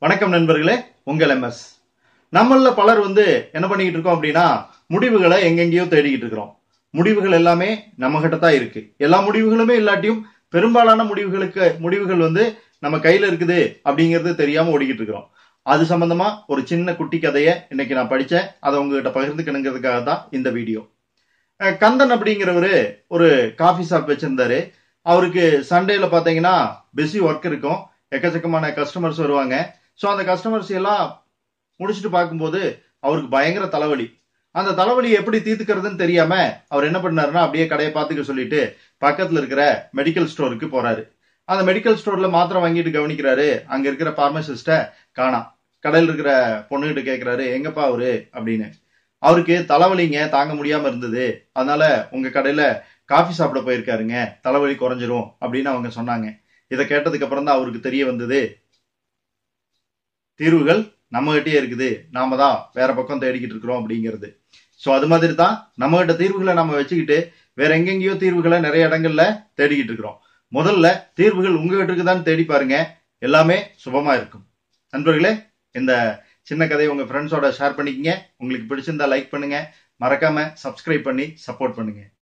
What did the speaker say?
வணக்கம் நண்பர்களே உங்கள் எம்எஸ் நம்மள பலர் வந்து என்ன பண்ணிக்கிட்டு இருக்கோம் அப்படின்னா முடிவுகளை எங்கெங்கேயோ தேடிக்கிட்டு இருக்கிறோம் முடிவுகள் எல்லாமே நம்ம கிட்ட தான் இருக்கு எல்லா முடிவுகளுமே இல்லாட்டியும் பெரும்பாலான முடிவுகளுக்கு முடிவுகள் வந்து நம்ம கையில இருக்குது அப்படிங்கிறது தெரியாம ஓடிக்கிட்டு இருக்கிறோம் அது சம்பந்தமா ஒரு சின்ன குட்டி கதையை இன்னைக்கு நான் படிச்சேன் அதை உங்ககிட்ட பகிர்ந்துக்கணுங்கிறதுக்காக தான் இந்த வீடியோ அஹ் கந்தன் அப்படிங்கிறவரு ஒரு காஃபி ஷாப் வச்சிருந்தாரு அவருக்கு சண்டேல பாத்தீங்கன்னா பிஸி ஒர்க் இருக்கும் எக்கச்சக்கமான கஸ்டமர்ஸ் வருவாங்க ஸோ அந்த கஸ்டமர்ஸ் எல்லாம் முடிச்சுட்டு பார்க்கும்போது அவருக்கு பயங்கர தலைவலி அந்த தலைவலியை எப்படி தீர்த்துக்கிறதுன்னு தெரியாம அவர் என்ன பண்ணாருன்னா அப்படியே கடையை பார்த்துக்க சொல்லிட்டு பக்கத்துல இருக்கிற மெடிக்கல் ஸ்டோருக்கு போறாரு அந்த மெடிக்கல் ஸ்டோர்ல மாத்திரை வாங்கிட்டு கவனிக்கிறாரு அங்க இருக்கிற பார்மசிஸ்ட காணாம் கடையில் இருக்கிற பொண்ணுகிட்ட கேட்கிறாரு எங்கப்பா அவரு அப்படின்னு அவருக்கு தலைவலிங்க தாங்க முடியாம இருந்தது அதனால உங்க கடையில காஃபி சாப்பிட போயிருக்காருங்க தலைவலி குறைஞ்சிரும் அப்படின்னு அவங்க சொன்னாங்க இதை கேட்டதுக்கு அப்புறம் தான் அவருக்கு தெரிய வந்தது தீர்வுகள் நம்ம கிட்டே இருக்குது நாம தான் வேற பக்கம் தேடிக்கிட்டு இருக்கிறோம் அப்படிங்கிறது ஸோ அது மாதிரி தான் நம்ம கிட்ட தீர்வுகளை நம்ம வச்சுக்கிட்டு வேற எங்கெங்கேயோ தீர்வுகளை நிறைய இடங்கள்ல தேடிக்கிட்டு இருக்கிறோம் முதல்ல தீர்வுகள் உங்ககிட்ட இருக்குதான்னு தேடி பாருங்க எல்லாமே சுபமா இருக்கும் நண்பர்களே இந்த சின்ன கதையை உங்க ஃப்ரெண்ட்ஸோட ஷேர் பண்ணிக்கங்க உங்களுக்கு பிடிச்சிருந்தா லைக் பண்ணுங்க மறக்காம சப்ஸ்கிரைப் பண்ணி சப்போர்ட் பண்ணுங்க